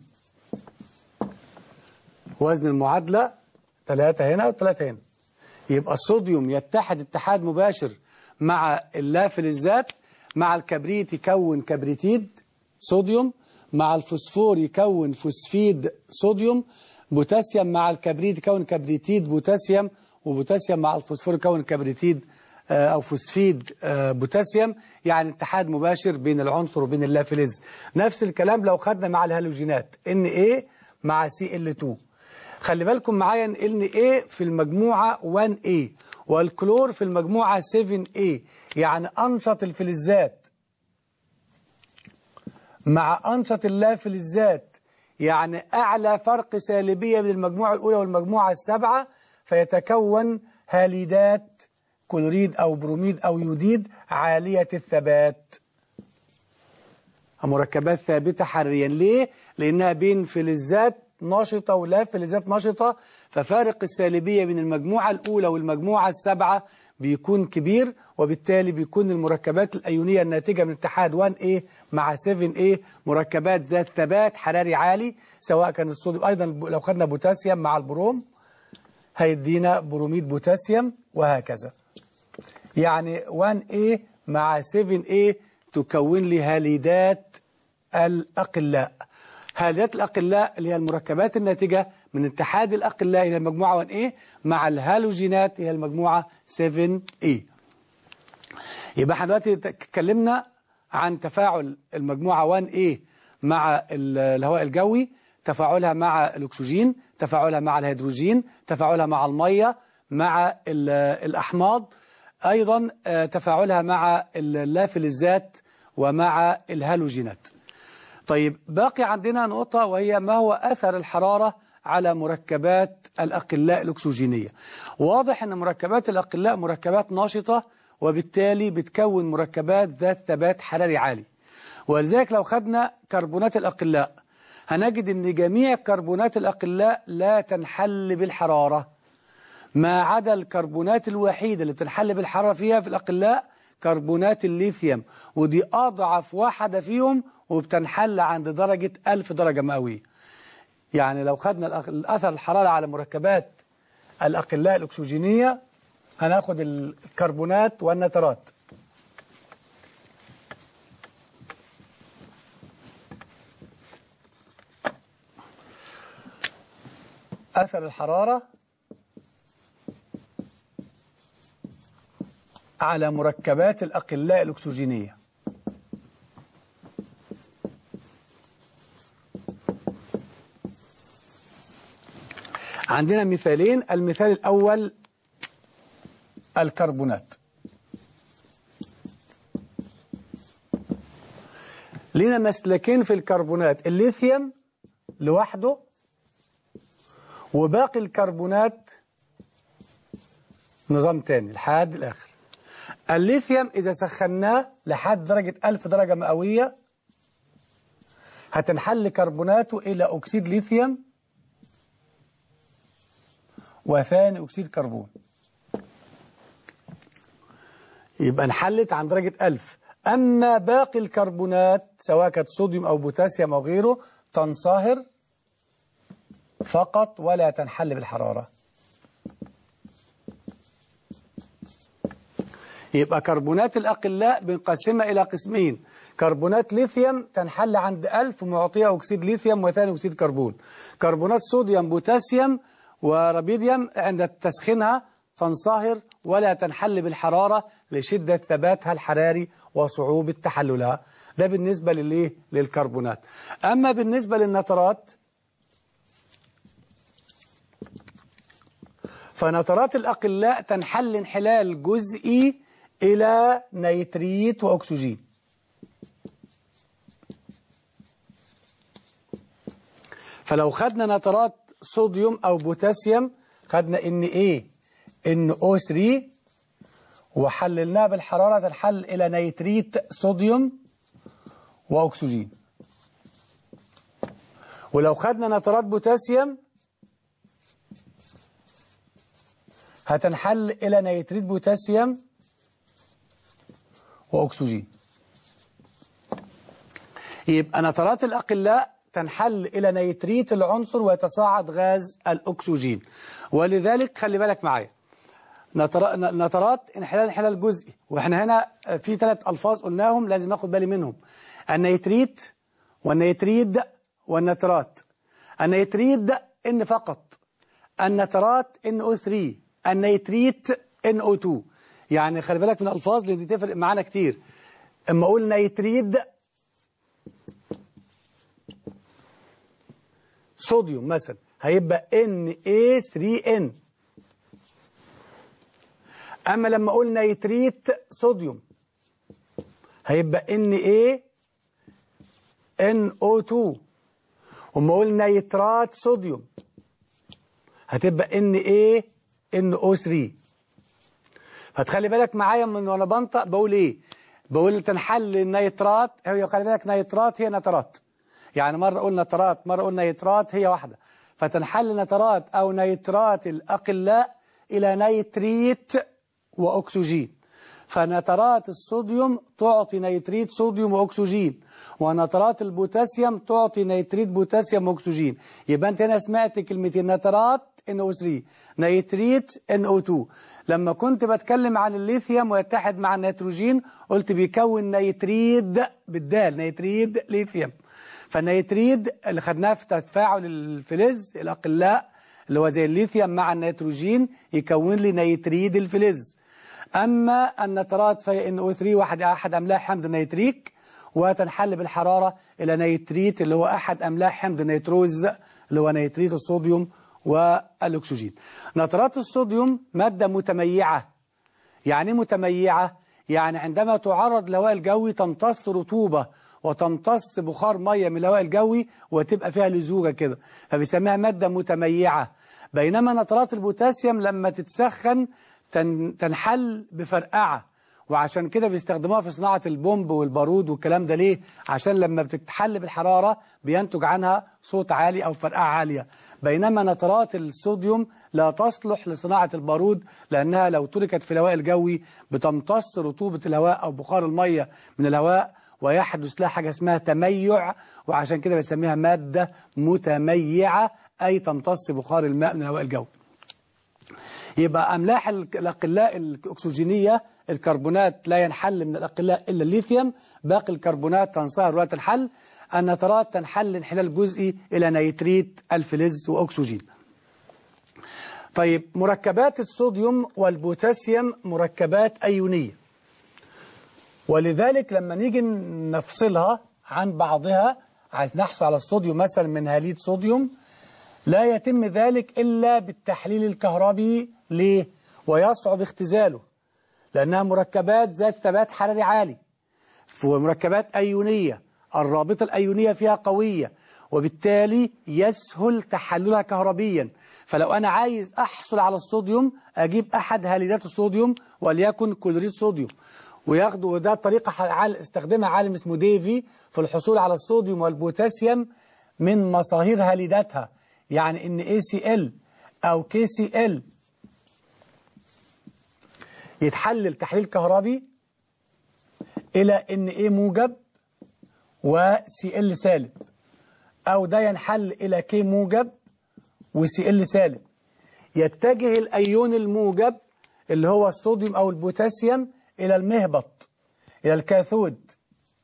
وزن المعادلة ثلاثة هنا وثلاثة هنا يبقى الصوديوم يتحد اتحاد مباشر مع اللافلزات مع الكبريت يكون كبريتيد صوديوم مع الفوسفور يكون فوسفيد صوديوم بوتاسيوم مع الكبريت يكون كبريتيد بوتاسيوم وبوتاسيوم مع الفوسفور يكون كبريتيد أو فوسفيد بوتاسيوم يعني اتحاد مباشر بين العنصر وبين اللافلز نفس الكلام لو خدنا مع الهالوجينات Na مع Cl2 خلي بالكم معايا ان A في المجموعة 1A والكلور في المجموعة 7A يعني أنشط الفلزات مع أنشط اللافلزات يعني أعلى فرق سالبية بين المجموعة الأولى والمجموعة السبعة فيتكون هاليدات كلوريد أو بروميد أو يوديد عالية الثبات مركبات ثابتة حراريا ليه؟ لأنها بين فلزات نشطة ولا فلزات نشطة ففارق السالبية بين المجموعة الأولى والمجموعة السبعة بيكون كبير وبالتالي بيكون المركبات الأيونية الناتجة من اتحاد 1A مع 7A مركبات ذات ثبات حراري عالي سواء كان الصوديوم أيضا لو خدنا بوتاسيوم مع البروم هيدينا بروميد بوتاسيوم وهكذا يعني 1A مع 7A تكون لي هاليدات الأقلاء هاليدات الأقلاء اللي هي المركبات الناتجة من اتحاد الأقلاء إلى المجموعة 1A مع الهالوجينات هي المجموعة 7A يبقى احنا دلوقتي اتكلمنا عن تفاعل المجموعة 1A مع الهواء الجوي تفاعلها مع الأكسجين تفاعلها مع الهيدروجين تفاعلها مع المية مع الأحماض أيضا تفاعلها مع اللافلزات ومع الهالوجينات طيب باقي عندنا نقطة وهي ما هو أثر الحرارة على مركبات الأقلاء الأكسجينية واضح أن مركبات الأقلاء مركبات ناشطة وبالتالي بتكون مركبات ذات ثبات حراري عالي ولذلك لو خدنا كربونات الأقلاء هنجد أن جميع كربونات الأقلاء لا تنحل بالحرارة ما عدا الكربونات الوحيدة اللي بتنحل بالحرارة فيها في الأقلاء كربونات الليثيوم ودي أضعف واحدة فيهم وبتنحل عند درجة 1000 درجة مئوية يعني لو خدنا الأخ- الأثر الحرارة على مركبات الأقلاء الأكسجينية هناخد الكربونات والنترات أثر الحرارة على مركبات الأقلاء الأكسجينية عندنا مثالين المثال الأول الكربونات لنا مسلكين في الكربونات الليثيوم لوحده وباقي الكربونات نظام تاني لحد الآخر الليثيوم إذا سخناه لحد درجة 1000 درجة مئوية هتنحل كربوناته إلى أكسيد ليثيوم وثاني أكسيد كربون يبقى انحلت عن درجة 1000 أما باقي الكربونات سواء كانت صوديوم أو بوتاسيوم أو غيره تنصهر فقط ولا تنحل بالحرارة يبقى كربونات الأقلاء بنقسمها إلى قسمين كربونات ليثيوم تنحل عند 1000 معطية أكسيد ليثيوم وثاني أكسيد كربون كربونات صوديوم بوتاسيوم وربيديوم عند تسخينها تنصهر ولا تنحل بالحرارة لشدة ثباتها الحراري وصعوبة تحللها ده بالنسبة للإيه؟ للكربونات أما بالنسبة للنترات فنترات الأقلاء تنحل انحلال جزئي إلى نيتريت وأكسجين فلو خدنا نترات صوديوم أو بوتاسيوم خدنا ان ايه ان او 3 وحللناها بالحرارة تنحل إلى نيتريت صوديوم وأكسجين ولو خدنا نترات بوتاسيوم هتنحل إلى نيتريت بوتاسيوم وأكسجين يبقى نترات الأقلاء تنحل إلى نيتريت العنصر ويتصاعد غاز الأكسجين ولذلك خلي بالك معايا نتر- نترات انحلال انحلال جزئي واحنا هنا في ثلاث ألفاظ قلناهم لازم ناخد بالي منهم النيتريت والنيتريد والنترات النيتريد ان فقط النترات NO3 النيتريت NO2 يعني خلي بالك من الألفاظ لأن دي تفرق معانا كتير اما اقول نيتريد صوديوم مثلا هيبقى Na3N اما لما اقول نيتريت صوديوم هيبقى Na NO2 وما اقول نيترات صوديوم هتبقى Na NO3 فتخلي بالك معايا من وانا بنطق بقول ايه بقول تنحل النيترات هي خلي بالك نيترات هي نترات يعني مرة قلنا نترات مرة قلنا نيترات هي واحدة فتنحل نترات أو نيترات الأقلاء إلى نيتريت وأكسجين فنترات الصوديوم تعطي نيتريت صوديوم وأكسجين ونترات البوتاسيوم تعطي نيتريت بوتاسيوم وأكسجين يبقى أنت هنا سمعت كلمتين نترات NO3 نيتريت NO2 لما كنت بتكلم عن الليثيوم ويتحد مع النيتروجين قلت بيكون نيتريد بالدال نيتريد ليثيوم فالنيتريد اللي خدناه في تفاعل الفلز الأقلاء اللي هو زي الليثيوم مع النيتروجين يكون لي نيتريد الفلز أما النترات فهي NO3 واحد أحد أملاح حمض نيتريك وتنحل بالحرارة إلى نيتريت اللي هو أحد أملاح حمض نيتروز اللي هو نيتريت الصوديوم والأكسجين نترات الصوديوم مادة متميعة يعني إيه متميعة يعني عندما تعرض لهواء الجوي تمتص رطوبة وتمتص بخار ميه من الهواء الجوي وتبقى فيها لزوجه كده فبيسميها ماده متميعه بينما نترات البوتاسيوم لما تتسخن تن- تنحل بفرقعه وعشان كده بيستخدموها في صناعة البومب والبارود والكلام ده ليه؟ عشان لما بتتحل بالحرارة بينتج عنها صوت عالي أو فرقعة عالية بينما نترات الصوديوم لا تصلح لصناعة البارود لأنها لو تركت في الهواء الجوي بتمتص رطوبة الهواء أو بخار المية من الهواء ويحدث لها حاجة اسمها تميع وعشان كده بنسميها مادة متميعة أي تمتص بخار الماء من الهواء الجوي يبقى أملاح ال- الأقلاء الأكسجينية الكربونات لا ينحل من الأقلاء إلا الليثيوم باقي الكربونات تنصهر ولا تنحل النترات تنحل انحلال جزئي إلى نيتريت الفلز وأكسجين طيب مركبات الصوديوم والبوتاسيوم مركبات أيونية ولذلك لما نيجي نفصلها عن بعضها عايز نحصل على الصوديوم مثلا من هاليد صوديوم لا يتم ذلك إلا بالتحليل الكهربي ليه؟ ويصعب اختزاله لأنها مركبات ذات ثبات حراري عالي ومركبات أيونية الرابطة الأيونية فيها قوية وبالتالي يسهل تحللها كهربيا فلو أنا عايز أحصل على الصوديوم أجيب أحد هاليدات الصوديوم وليكن كلوريد صوديوم وياخدوا وده طريقة عال- استخدمها عالم اسمه ديفي في الحصول على الصوديوم والبوتاسيوم من مصاهير هاليداتها يعني ان ACL او KCL يتحلل تحليل كهربي الى ان A موجب و CL سالب او ده ينحل الى K موجب و CL سالب يتجه الايون الموجب اللي هو الصوديوم او البوتاسيوم الى المهبط الى الكاثود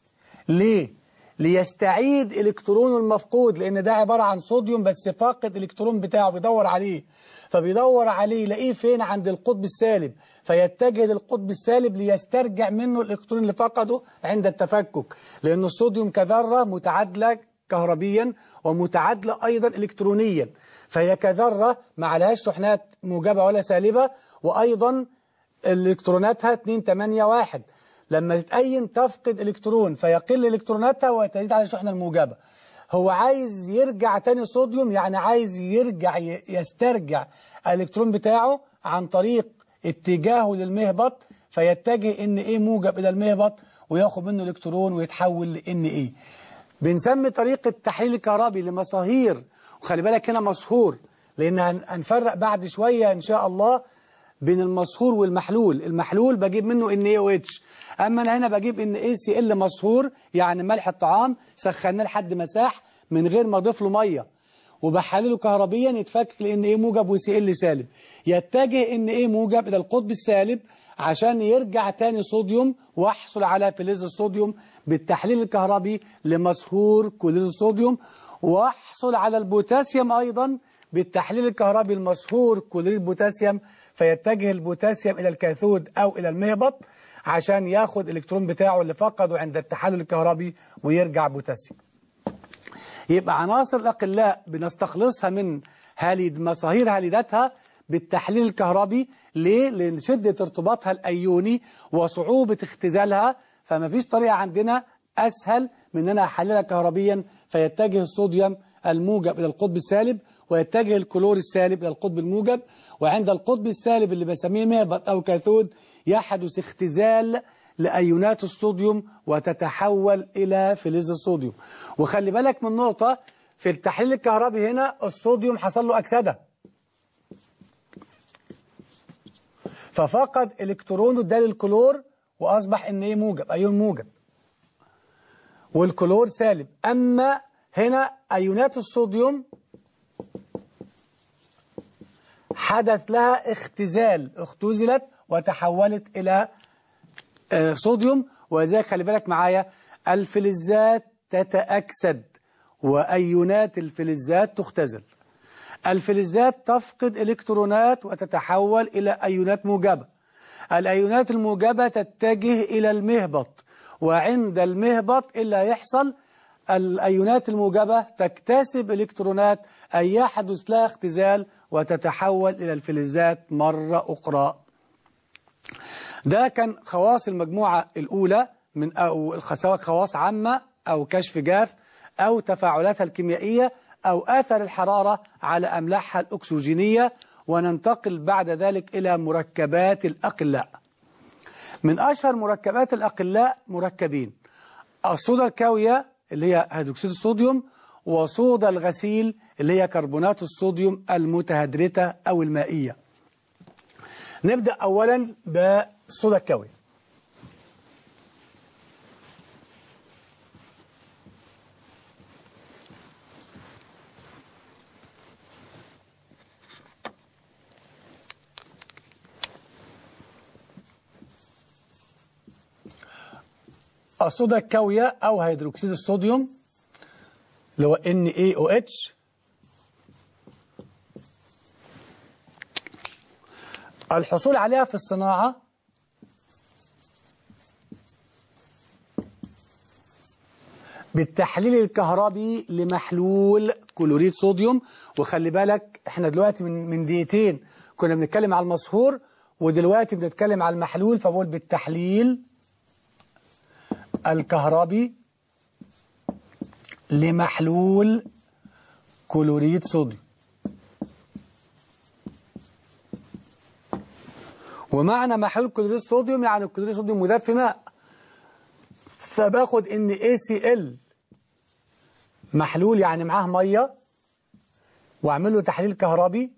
ليه؟ ليستعيد الكترونه المفقود لان ده عباره عن صوديوم بس فاقد الالكترون بتاعه بيدور عليه فبيدور عليه يلاقيه فين عند القطب السالب فيتجه للقطب السالب ليسترجع منه الالكترون اللي فقده عند التفكك لان الصوديوم كذره متعادله كهربيا ومتعادله ايضا الكترونيا فهي كذره ما عليهاش شحنات موجبه ولا سالبه وايضا الكتروناتها 2 8 1 لما تتأين تفقد الكترون فيقل الكتروناتها وتزيد على الشحنة الموجبة هو عايز يرجع تاني صوديوم يعني عايز يرجع ي- يسترجع الالكترون بتاعه عن طريق اتجاهه للمهبط فيتجه ان ايه موجب الى المهبط وياخد منه الكترون ويتحول لان ايه بنسمي طريقة التحليل الكهربي لمصاهير وخلي بالك هنا مصهور لان هن- هنفرق بعد شوية ان شاء الله بين المصهور والمحلول المحلول بجيب منه ان اي او اتش اما انا هنا بجيب ان اي سي ال مصهور يعني ملح الطعام سخناه لحد مساح من غير ما اضيف له ميه وبحلله كهربيا يتفكك لان ايه موجب وسي ال سالب يتجه ان ايه موجب الى القطب السالب عشان يرجع تاني صوديوم واحصل على فلز الصوديوم بالتحليل الكهربي لمصهور كلوريد الصوديوم واحصل على البوتاسيوم ايضا بالتحليل الكهربي المصهور كلوريد بوتاسيوم فيتجه البوتاسيوم الى الكاثود او الى المهبط عشان ياخد الالكترون بتاعه اللي فقده عند التحلل الكهربي ويرجع بوتاسيوم يبقى عناصر الأقلاء بنستخلصها من هاليد مصاهير هاليداتها بالتحليل الكهربي ليه؟ لأن شدة ارتباطها الأيوني وصعوبة اختزالها فما فيش طريقة عندنا أسهل من أن أنا أحللها كهربيا فيتجه الصوديوم الموجب إلى القطب السالب ويتجه الكلور السالب إلى القطب الموجب وعند القطب السالب اللي بسميه مهبط أو كاثود يحدث اختزال لأيونات الصوديوم وتتحول إلى فلز الصوديوم وخلي بالك من نقطة في التحليل الكهربي هنا الصوديوم حصل له أكسدة ففقد إلكترونه اداه للكلور وأصبح إن إيه موجب أيون موجب والكلور سالب أما هنا أيونات الصوديوم حدث لها اختزال اختزلت وتحولت إلى آه، صوديوم ولذلك خلي بالك معايا الفلزات تتأكسد وأيونات الفلزات تختزل الفلزات تفقد إلكترونات وتتحول إلى أيونات موجبة الأيونات الموجبة تتجه إلى المهبط وعند المهبط إلا يحصل الأيونات الموجبة تكتسب إلكترونات أي يحدث لها اختزال وتتحول إلى الفلزات مرة أخرى ده كان خواص المجموعة الأولى من أو سواء خواص عامة أو كشف جاف أو تفاعلاتها الكيميائية أو أثر الحرارة على أملاحها الأكسجينية وننتقل بعد ذلك إلى مركبات الأقلاء من أشهر مركبات الأقلاء مركبين الصودا الكاوية اللي هي هيدروكسيد الصوديوم وصودا الغسيل اللي هي كربونات الصوديوم المتهدرتة أو المائية نبدأ أولا بالصودا الكاوية الصودا الكاوية أو هيدروكسيد الصوديوم اللي هو NaOH الحصول عليها في الصناعة بالتحليل الكهربي لمحلول كلوريد صوديوم وخلي بالك احنا دلوقتي من من دقيقتين كنا بنتكلم على المصهور ودلوقتي بنتكلم على المحلول فبقول بالتحليل الكهربي لمحلول كلوريد صوديوم ومعنى محلول كلوريد صوديوم يعني الكلوريد صوديوم مذاب في ماء فباخد ان ACL محلول يعني معاه ميه واعمل له تحليل كهربي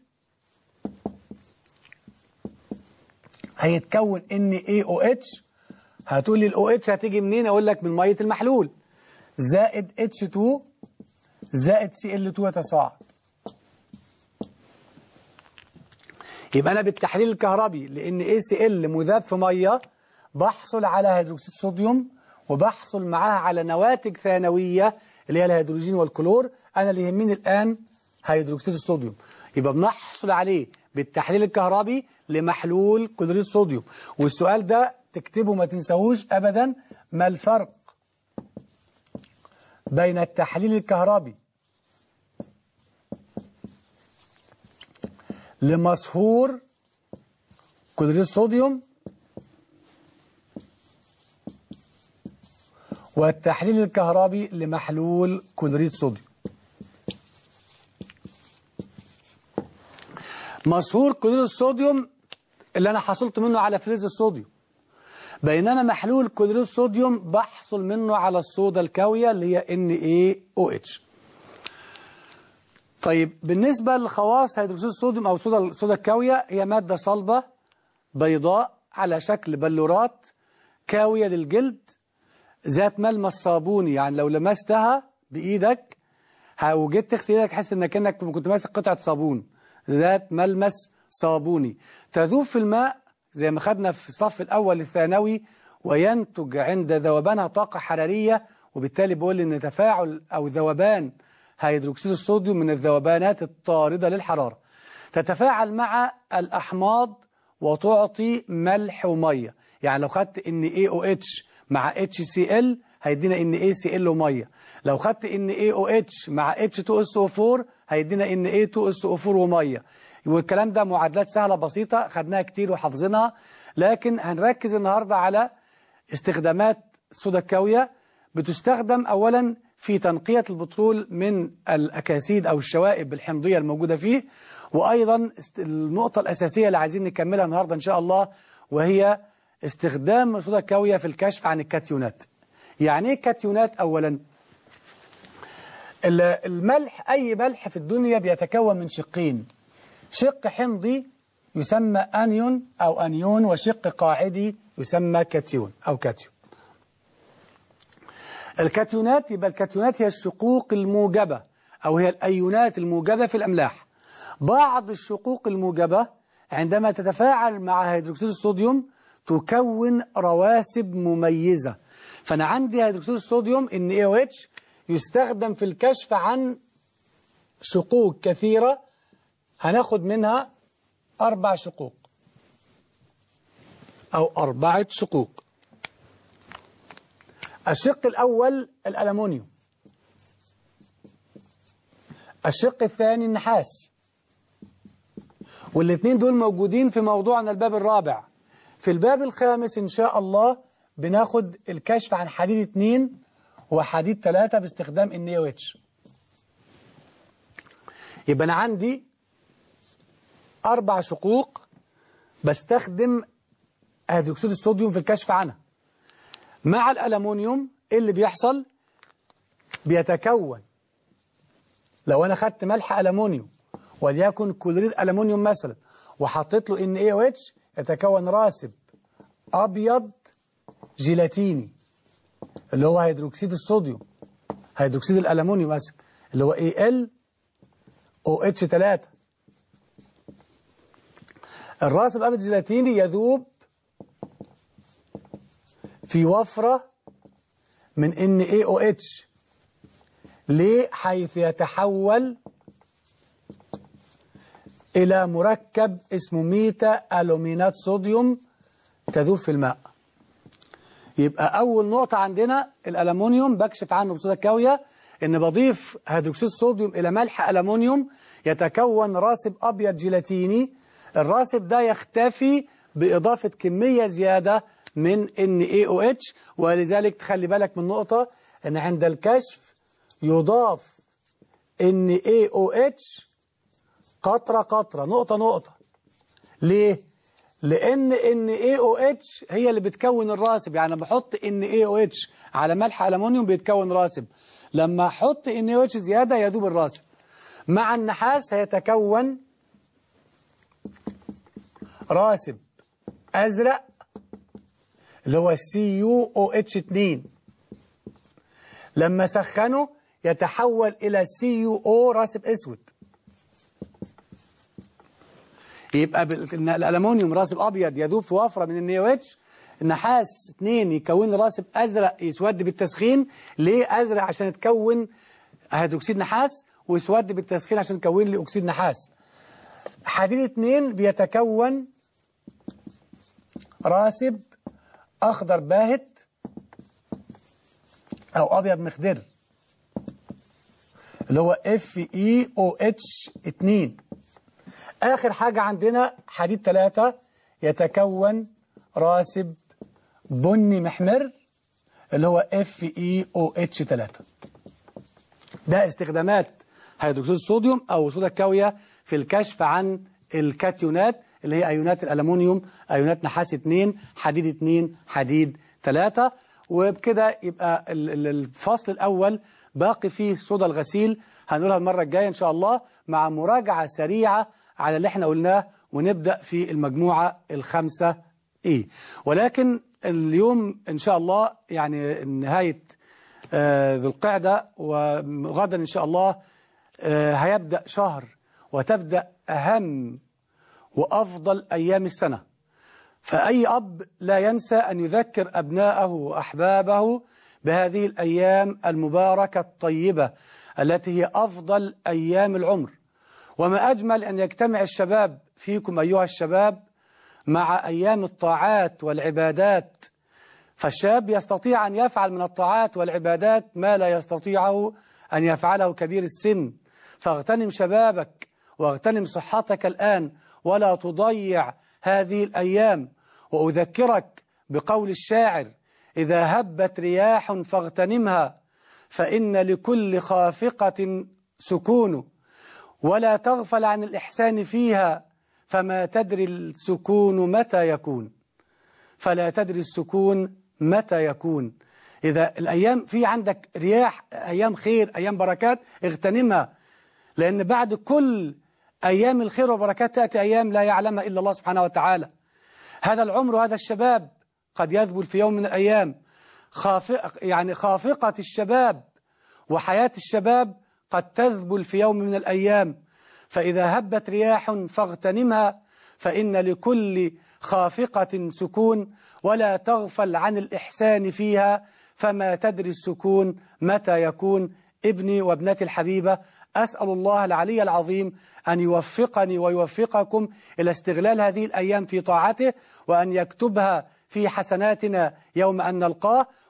هيتكون ان AOH هتقول لي الاو اتش هتيجي منين اقول لك من ميه المحلول زائد اتش 2 زائد سي ال 2 يتصاعد يبقى انا بالتحليل الكهربي لان اي سي ال مذاب في ميه بحصل على هيدروكسيد صوديوم وبحصل معاها على نواتج ثانويه اللي هي الهيدروجين والكلور انا اللي يهمني الان هيدروكسيد الصوديوم يبقى بنحصل عليه بالتحليل الكهربي لمحلول كلوريد صوديوم والسؤال ده تكتبه ما تنساهوش ابدا ما الفرق بين التحليل الكهربي لمصهور كلوريد صوديوم والتحليل الكهربي لمحلول كلوريد صوديوم مصهور كلوريد الصوديوم اللي انا حصلت منه على فلز الصوديوم بينما محلول كلوريد الصوديوم بحصل منه على الصودا الكاوية اللي هي NaOH طيب بالنسبة لخواص هيدروكسيد الصوديوم أو صودا الصودا الكاوية هي مادة صلبة بيضاء على شكل بلورات كاوية للجلد ذات ملمس صابوني يعني لو لمستها بإيدك وجيت تغسل ايدك تحس انك كأنك كنت ماسك قطعة صابون ذات ملمس صابوني تذوب في الماء زي ما خدنا في الصف الأول الثانوي وينتج عند ذوبانها طاقة حرارية وبالتالي بقول إن تفاعل أو ذوبان هيدروكسيد الصوديوم من الذوبانات الطاردة للحرارة تتفاعل مع الأحماض وتعطي ملح ومية يعني لو خدت إن AOH مع HCl هيدينا إن ACl ومية لو خدت إن AOH مع H2SO4 هيدينا إن A2SO4 ومية والكلام ده معادلات سهلة بسيطة خدناها كتير وحافظينها لكن هنركز النهاردة على استخدامات الصودا الكاوية بتستخدم أولا في تنقية البترول من الأكاسيد أو الشوائب الحمضية الموجودة فيه وأيضا النقطة الأساسية اللي عايزين نكملها النهاردة إن شاء الله وهي استخدام الصودا الكاوية في الكشف عن الكاتيونات يعني ايه كاتيونات أولا الملح أي ملح في الدنيا بيتكون من شقين شق حمضي يسمى أنيون أو أنيون وشق قاعدي يسمى كاتيون أو كاتيون الكاتيونات يبقى الكاتيونات هي الشقوق الموجبة أو هي الأيونات الموجبة في الأملاح بعض الشقوق الموجبة عندما تتفاعل مع هيدروكسيد الصوديوم تكون رواسب مميزة فأنا عندي هيدروكسيد الصوديوم ان AOH يستخدم في الكشف عن شقوق كثيرة هناخد منها أربع شقوق أو أربعة شقوق الشق الأول الألمونيوم الشق الثاني النحاس والاثنين دول موجودين في موضوعنا الباب الرابع في الباب الخامس إن شاء الله بناخد الكشف عن حديد اثنين وحديد 3 باستخدام ان او اتش يبقى انا عندي اربع شقوق بستخدم هيدروكسيد الصوديوم في الكشف عنها مع الألمونيوم إيه اللي بيحصل بيتكون لو أنا خدت ملح ألمونيوم وليكن كلوريد ألمونيوم مثلا وحطيت له ان اي او اتش يتكون راسب أبيض جيلاتيني اللي هو هيدروكسيد الصوديوم هيدروكسيد الألمونيوم أسف اللي هو اي ال او اتش 3 الراسب أبيض جيلاتيني يذوب في وفرة من ان اي او اتش ليه حيث يتحول إلى مركب اسمه ميتا ألومينات صوديوم تذوب في الماء يبقى أول نقطة عندنا الألمونيوم بكشف عنه بصودا كاوية إن بضيف هيدروكسيد الصوديوم إلى ملح ألمونيوم يتكون راسب أبيض جيلاتيني الراسب ده يختفي بإضافة كمية زيادة من NaOH ولذلك تخلي بالك من نقطة إن عند الكشف يضاف NaOH قطرة قطرة نقطة نقطة ليه؟ لأن NaOH هي اللي بتكون الراسب يعني لما بحط NaOH على ملح ألمونيوم بيتكون راسب لما أحط NaOH زيادة يذوب الراسب مع النحاس هيتكون راسب أزرق اللي هو CuOH2 لما سخنه يتحول إلى CuO راسب أسود يبقى الألمونيوم راسب أبيض يذوب في وفرة من النيو اتش النحاس اثنين يكون راسب أزرق يسود بالتسخين ليه أزرق عشان يتكون هيدروكسيد نحاس ويسود بالتسخين عشان يكون لي أكسيد نحاس حديد اثنين بيتكون راسب أخضر باهت أو أبيض مخضر اللي هو FeOH 2 آخر حاجة عندنا حديد 3 يتكون راسب بني محمر اللي هو FeOH 3 ده استخدامات هيدروكسيد الصوديوم أو صودا الكاوية في الكشف عن الكاتيونات اللي هي أيونات الألمونيوم أيونات نحاس 2 حديد 2 حديد 3 وبكده يبقى الفصل الأول باقي فيه صودا الغسيل هنقولها المرة الجاية إن شاء الله مع مراجعة سريعة على اللي احنا قلناه ونبدأ في المجموعة الخمسة إيه ولكن اليوم إن شاء الله يعني نهاية آه ذو القعدة وغدا إن شاء الله آه هيبدأ شهر وتبدأ أهم وأفضل أيام السنة فأي أب لا ينسى أن يذكر أبناءه وأحبابه بهذه الأيام المباركة الطيبة التي هي أفضل أيام العمر وما أجمل أن يجتمع الشباب فيكم أيها الشباب مع أيام الطاعات والعبادات فالشاب يستطيع أن يفعل من الطاعات والعبادات ما لا يستطيعه أن يفعله كبير السن فاغتنم شبابك واغتنم صحتك الآن ولا تضيع هذه الأيام وأذكرك بقول الشاعر إذا هبت رياح فاغتنمها فإن لكل خافقة سكون ولا تغفل عن الإحسان فيها فما تدري السكون متى يكون فلا تدري السكون متى يكون إذا الأيام في عندك رياح أيام خير أيام بركات اغتنمها لأن بعد كل أيام الخير والبركات تأتي أيام لا يعلمها إلا الله سبحانه وتعالى هذا العمر وهذا الشباب قد يذبل في يوم من الأيام خافق يعني خافقة الشباب وحياة الشباب قد تذبل في يوم من الأيام فإذا هبت رياح فاغتنمها فإن لكل خافقة سكون ولا تغفل عن الإحسان فيها فما تدري السكون متى يكون ابني وابنتي الحبيبة أسأل الله العلي العظيم أن يوفقني ويوفقكم إلى استغلال هذه الأيام في طاعته وأن يكتبها في حسناتنا يوم أن نلقاه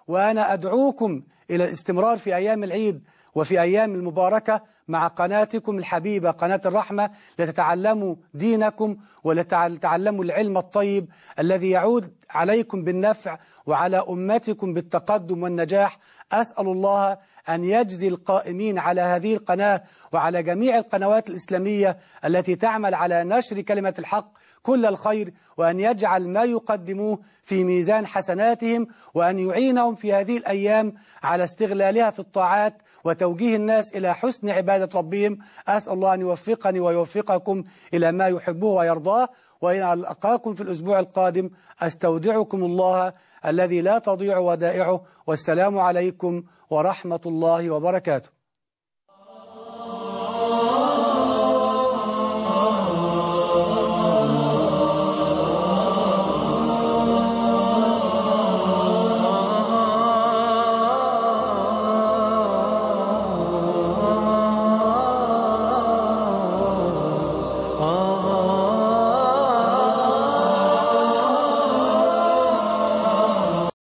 وأنا أدعوكم إلى الاستمرار في أيام العيد وفي أيام المباركة مع قناتكم الحبيبة قناة الرحمة لتتعلموا دينكم ولتتعلموا العلم الطيب الذي يعود عليكم بالنفع وعلى أمتكم بالتقدم والنجاح أسأل الله أن يجزي القائمين على هذه القناة وعلى جميع القنوات الإسلامية التي تعمل على نشر كلمة الحق كل الخير وأن يجعل ما يقدموه في ميزان حسناتهم وأن يعينهم في هذه الأيام على استغلالها في الطاعات وتوجيه الناس إلى حسن عبادة ربهم أسأل الله أن يوفقني ويوفقكم إلى ما يحبه ويرضاه وإن ألقاكم في الأسبوع القادم أستودعكم الله الذي لا تضيع ودائعه والسلام عليكم ورحمة الله وبركاته